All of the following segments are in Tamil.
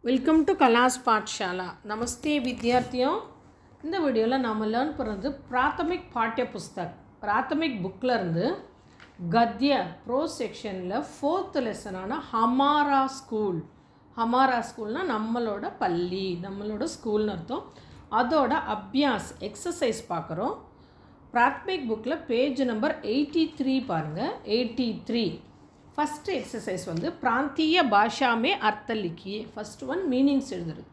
வெல்கம் டு கலாஸ் பாட்ஷாலா நமஸ்தே வித்யார்த்தியும் இந்த வீடியோவில் நாம் லேர்ன் பண்ணுறது பிராத்தமிக் பாட்டிய புஸ்தக் பிராத்தமிக் புக்கில் இருந்து கத்ய ப்ரோ செக்ஷனில் ஃபோர்த் லெசனான ஹமாரா ஸ்கூல் ஹமாரா ஸ்கூல்னால் நம்மளோட பள்ளி நம்மளோட ஸ்கூல்னு அர்த்தம் அதோட அபியாஸ் எக்ஸசைஸ் பார்க்குறோம் பிராத்மிக் புக்கில் பேஜ் நம்பர் எயிட்டி த்ரீ பாருங்கள் எயிட்டி த்ரீ ஃபஸ்ட்டு எக்ஸசைஸ் வந்து பிராந்திய பாஷாமே அர்த்த லிக்கியே ஃபஸ்ட் ஒன் மீனிங்ஸ் எழுதுறது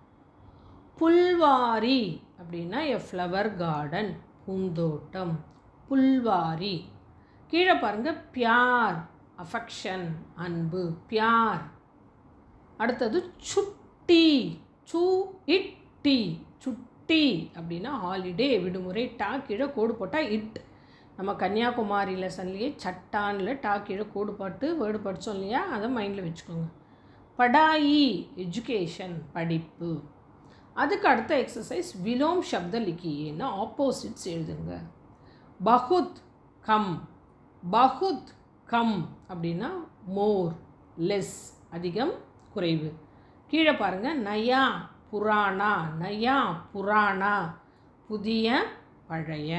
புல்வாரி அப்படின்னா எ ஃப்ளவர் கார்டன் பூந்தோட்டம் புல்வாரி கீழே பாருங்கள் பியார் அஃபெக்ஷன் அன்பு பியார் அடுத்தது சுட்டி சு இட்டி சுட்டி அப்படின்னா ஹாலிடே விடுமுறை டா கீழே கோடு போட்டால் இட் நம்ம கன்னியாகுமரி லெசன்லேயே சட்டானில் டா கீழே கோடு போட்டு வேர்டு படித்தோம் இல்லையா அதை மைண்டில் வச்சுக்கோங்க படாயி எஜுகேஷன் படிப்பு அதுக்கு அடுத்த எக்ஸசைஸ் விலோம் சப்த லிக்கியேன்னா ஆப்போசிட்ஸ் எழுதுங்க பகுத் கம் பகுத் கம் அப்படின்னா மோர் லெஸ் அதிகம் குறைவு கீழே பாருங்கள் நயா புராணா நயா புராணா புதிய பழைய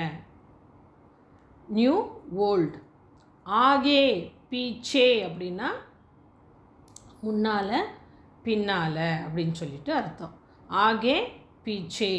நியூ ஓல்டு ஆகே பீச்சே அப்படின்னா முன்னால் பின்னால் அப்படின்னு சொல்லிட்டு அர்த்தம் ஆகே பீச்சே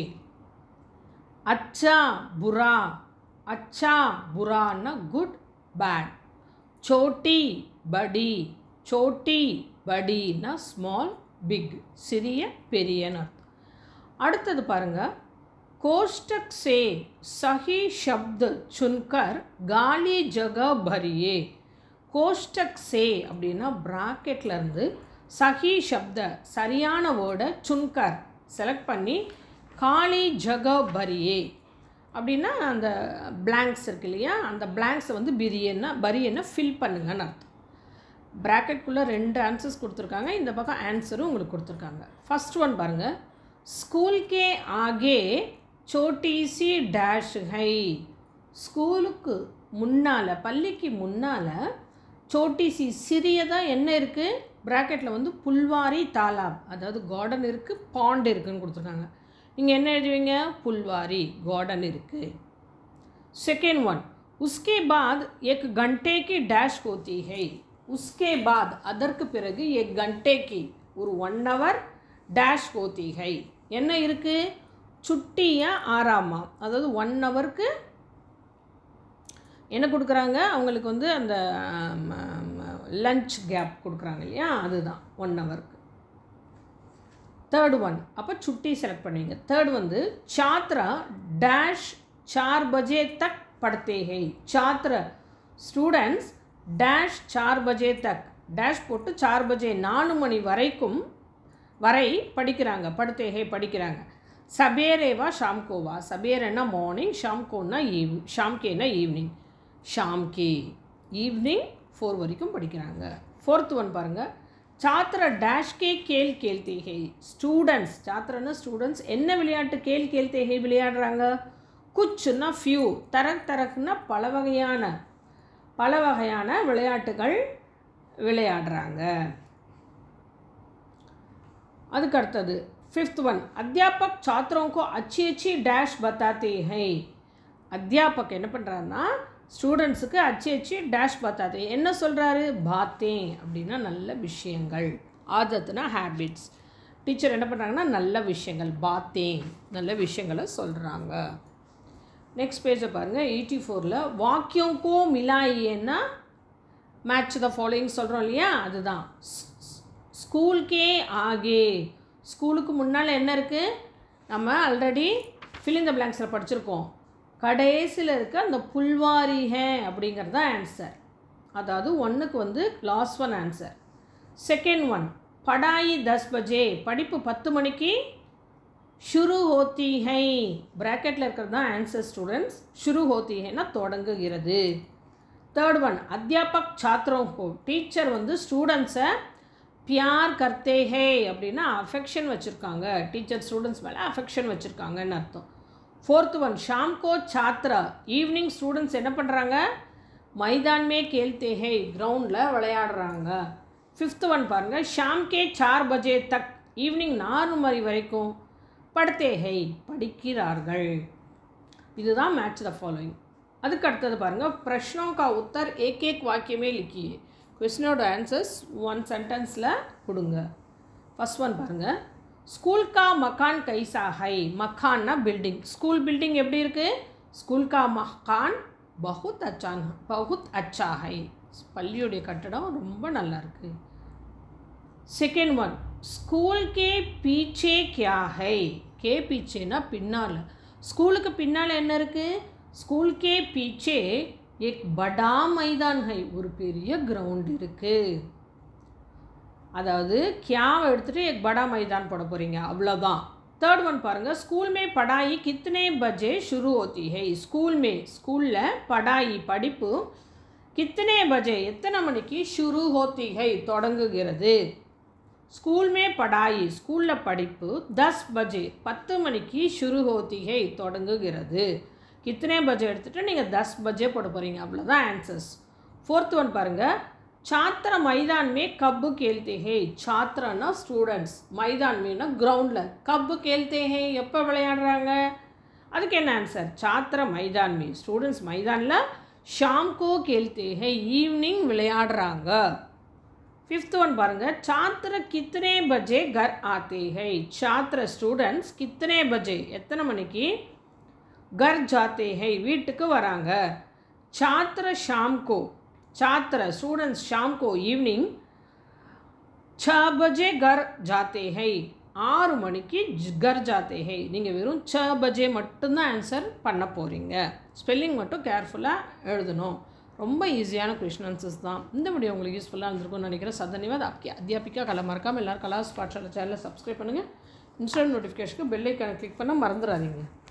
அச்சா புரா அச்சா புரான்னா குட் பேட் சோட்டி படி சோட்டி படின்னா ஸ்மால் பிக் சிறிய பெரியன்னு அர்த்தம் அடுத்தது பாருங்கள் कोष्टक से सही शब्द चुनकर गाली जगह भरिए கோஷ்டக் சே அப்படின்னா ப்ராக்கெட்லேருந்து சஹி சப்த சரியான வேர்டை சுன்கர் செலக்ட் பண்ணி காலி ஜக பரியே அப்படின்னா அந்த பிளாங்க்ஸ் இருக்கு இல்லையா அந்த பிளாங்க்ஸை வந்து பிரியன்னா பரியன்னா ஃபில் பண்ணுங்கன்னு அர்த்தம் ப்ராக்கெட்குள்ளே ரெண்டு ஆன்சர்ஸ் கொடுத்துருக்காங்க இந்த பக்கம் ஆன்சரும் உங்களுக்கு கொடுத்துருக்காங்க ஃபஸ்ட் ஒன் பாருங்கள் ஸ்கூல் கே ஆகே சோட்டி சி டேஷ் ஹை ஸ்கூலுக்கு முன்னால் பள்ளிக்கு முன்னால் சோட்டி சி சிறியதாக என்ன இருக்குது ப்ராக்கெட்டில் வந்து புல்வாரி தாலாப் அதாவது கார்டன் இருக்குது பாண்ட் இருக்குதுன்னு கொடுத்துருக்காங்க நீங்கள் என்ன எழுதுவீங்க புல்வாரி கார்டன் இருக்குது செகண்ட் ஒன் உஸ்கே பாத் எக் கண்டேக்கு டேஷ் ஹோத்தி ஹை உஸ்கே பாத் அதற்கு பிறகு எக் கண்டேக்கு ஒரு ஒன் ஹவர் டேஷ் ஹோத்தி ஹை என்ன இருக்குது சுட்டியாக ஆறாமா அதாவது ஒன் ஹவருக்கு என்ன கொடுக்குறாங்க அவங்களுக்கு வந்து அந்த லஞ்ச் கேப் கொடுக்குறாங்க இல்லையா அதுதான் ஒன் ஹவருக்கு தேர்ட் ஒன் அப்போ சுட்டி செலக்ட் பண்ணுவீங்க தேர்ட் வந்து சாத்ரா டேஷ் சார் பஜே தக் படுத்தே ஹை சாத்ர ஸ்டூடெண்ட்ஸ் டேஷ் சார் பஜே தக் டேஷ் போட்டு சார் பஜே நாலு மணி வரைக்கும் வரை படிக்கிறாங்க படுத்தேகை படிக்கிறாங்க சபேரேவா ஷாம்கோவா சபேரன்னா மார்னிங் ஷாம்கோன்னா ஈவ் ஷாம்கேனா ஈவினிங் ஷாம்கே ஈவினிங் ஃபோர் வரைக்கும் படிக்கிறாங்க ஃபோர்த் ஒன் பாருங்கள் சாத்திர டேஷ்கே கேல் கேல்தேகை ஸ்டூடெண்ட்ஸ் சாத்திரன்னா ஸ்டூடெண்ட்ஸ் என்ன விளையாட்டு கேல் கேல்தேகை விளையாடுறாங்க குச்சுன்னா ஃபியூ தரக் தரக்குன்னா பல வகையான பல வகையான விளையாட்டுகள் விளையாடுறாங்க அதுக்கு அடுத்தது फिफ्थ वन अध्यापक छात्रों को अच्छी अच्छी डैश बताते हैं அத்தியாபக் என்ன பண்ணுறாருன்னா ஸ்டூடெண்ட்ஸுக்கு அச்சு அச்சு டேஷ் பார்த்தாது என்ன சொல்கிறாரு பாத்தேன் அப்படின்னா நல்ல விஷயங்கள் ஆதத்துனா ஹேபிட்ஸ் டீச்சர் என்ன பண்ணுறாங்கன்னா நல்ல விஷயங்கள் பாத்தேன் நல்ல விஷயங்களை சொல்கிறாங்க நெக்ஸ்ட் பேஜை பாருங்கள் எயிட்டி ஃபோரில் வாக்கியம் கோ மிலாயின்னா மேட்ச் த ஃபாலோயிங் சொல்கிறோம் இல்லையா அதுதான் ஸ்கூல்கே ஆகே ஸ்கூலுக்கு முன்னால் என்ன இருக்குது நம்ம ஆல்ரெடி ஃபில் த பிளாங்க்ஸில் படிச்சிருக்கோம் கடைசியில் இருக்க அந்த புல்வாரி ஹே அப்படிங்கிறது தான் ஆன்சர் அதாவது ஒன்றுக்கு வந்து last one answer second one படாயி தஸ் பஜே படிப்பு பத்து மணிக்கு ஷுரு ஹோத்தி ஹை ப்ராக்கெட்டில் இருக்கிறது தான் ஆன்சர் ஸ்டூடெண்ட்ஸ் ஷுரு ஹோத்தி ஹைனா தொடங்குகிறது தேர்ட் ஒன் அத்தியாபக் சாத்திரம் கோ டீச்சர் வந்து ஸ்டூடெண்ட்ஸை பியார் கர்த்தே ஹே அப்படின்னா அஃபெக்ஷன் வச்சுருக்காங்க டீச்சர் ஸ்டூடெண்ட்ஸ் மேலே அஃபெக்ஷன் வச்சுருக்காங்கன்னு அர்த்தம் ஃபோர்த் ஒன் ஷாம்கோ சாத்ரா ஈவினிங் ஸ்டூடெண்ட்ஸ் என்ன பண்ணுறாங்க மைதான்மே கேல்தே ஹே கிரவுண்டில் விளையாடுறாங்க ஃபிஃப்த் ஒன் பாருங்கள் ஷாம் கே சார் பஜே தக் ஈவினிங் நாலு மணி வரைக்கும் படுத்தே ஹை படிக்கிறார்கள் இதுதான் மேட்ச் த ஃபாலோயிங் அதுக்கு அடுத்தது பாருங்கள் பிரஷ்னோं का उत्तर एक एक वाक्य में लिखिए கொஸ்டினோட ஆன்சர்ஸ் ஒன் சென்டென்ஸில் கொடுங்க ஃபஸ்ட் ஒன் பாருங்கள் ஸ்கூல் கா மக்கான் கைசா ஹை மக்கான்னா பில்டிங் ஸ்கூல் பில்டிங் எப்படி இருக்குது ஸ்கூல் கா மக்கான் பகுத் அச்சான் பகுத் அச்சா ஹை பள்ளியுடைய கட்டடம் ரொம்ப நல்லா இருக்கு செகண்ட் ஒன் ஸ்கூல் கே பீச்சே கியா ஹை கே பீச்சேனா பின்னால் ஸ்கூலுக்கு பின்னால் என்ன இருக்குது ஸ்கூல் கே பீச்சே எக் படா மைதான் ஹை ஒரு பெரிய கிரவுண்ட் இருக்குது அதாவது கியாவை எடுத்துகிட்டு எக் படா மைதான் போட போகிறீங்க அவ்வளோதான் தேர்ட் ஒன் பாருங்கள் ஸ்கூல் மே படாயி கித்தனை பஜே ஷுரு ஹோத்தி ஹை ஸ்கூல் மே ஸ்கூலில் படாயி படிப்பு கித்தனை பஜே எத்தனை மணிக்கு ஷுரு ஹோத்தி ஹை தொடங்குகிறது ஸ்கூல் மே படாயி ஸ்கூலில் படிப்பு தஸ் பஜே பத்து மணிக்கு ஷுரு ஹோத்தி ஹை தொடங்குகிறது கித்தனை பஜே எடுத்துகிட்டு நீங்கள் தஸ் பஜே போட போகிறீங்க அவ்வளோதான் ஆன்சர்ஸ் ஃபோர்த் ஒன் பாருங்கள் छात्र मैदान में कब खेलते हैं छात्रना ஸ்டூடெண்ட்ஸ் மைதான் மீனா கிரவுண்டில் கப்பு கேள்த்தே ஹே எப்போ விளையாடுறாங்க அதுக்கு என்ன ஆன்சர் சாத்திர மைதான் மீ ஸ்டூடெண்ட்ஸ் மைதானில் ஷாம்கோ கேள்த்தே ஹே ஈவினிங் விளையாடுறாங்க ஃபிஃப்த் ஒன் பாருங்கள் சாத்திர கித்தனை பஜே கர் ஆத்தே ஹை சாத்திர ஸ்டூடெண்ட்ஸ் கித்தனை பஜே எத்தனை மணிக்கு கர் ஜாத்தே ஹை வீட்டுக்கு வராங்க சாத்திர ஷாம்கோ छात्र स्टूडेंट्स शाम को इवनिंग छः बजे घर जाते हैं ஆறு மணிக்கு கர் ஜாத்தே ஹே நீங்கள் வெறும் ச பஜே மட்டும்தான் ஆன்சர் பண்ண போகிறீங்க ஸ்பெல்லிங் மட்டும் கேர்ஃபுல்லாக எழுதணும் ரொம்ப ஈஸியான கொஷின் ஆன்சர்ஸ் தான் இந்த வீடியோ உங்களுக்கு யூஸ்ஃபுல்லாக இருந்திருக்கும்னு நினைக்கிறேன் சதனிவாத் ஆப்கி அத்தியாபிக்கா கலை மறக்காமல் எல்லோரும் கலாஸ் பாட்சாலை சேனலை சப்ஸ்கிரைப் பண்ணுங்கள் இன்ஸ்டன்ட் நோட்டிஃபிகேஷனுக்கு பெல் ஐக்கானை கிளிக் பண்ண மறந்துடாதீங்க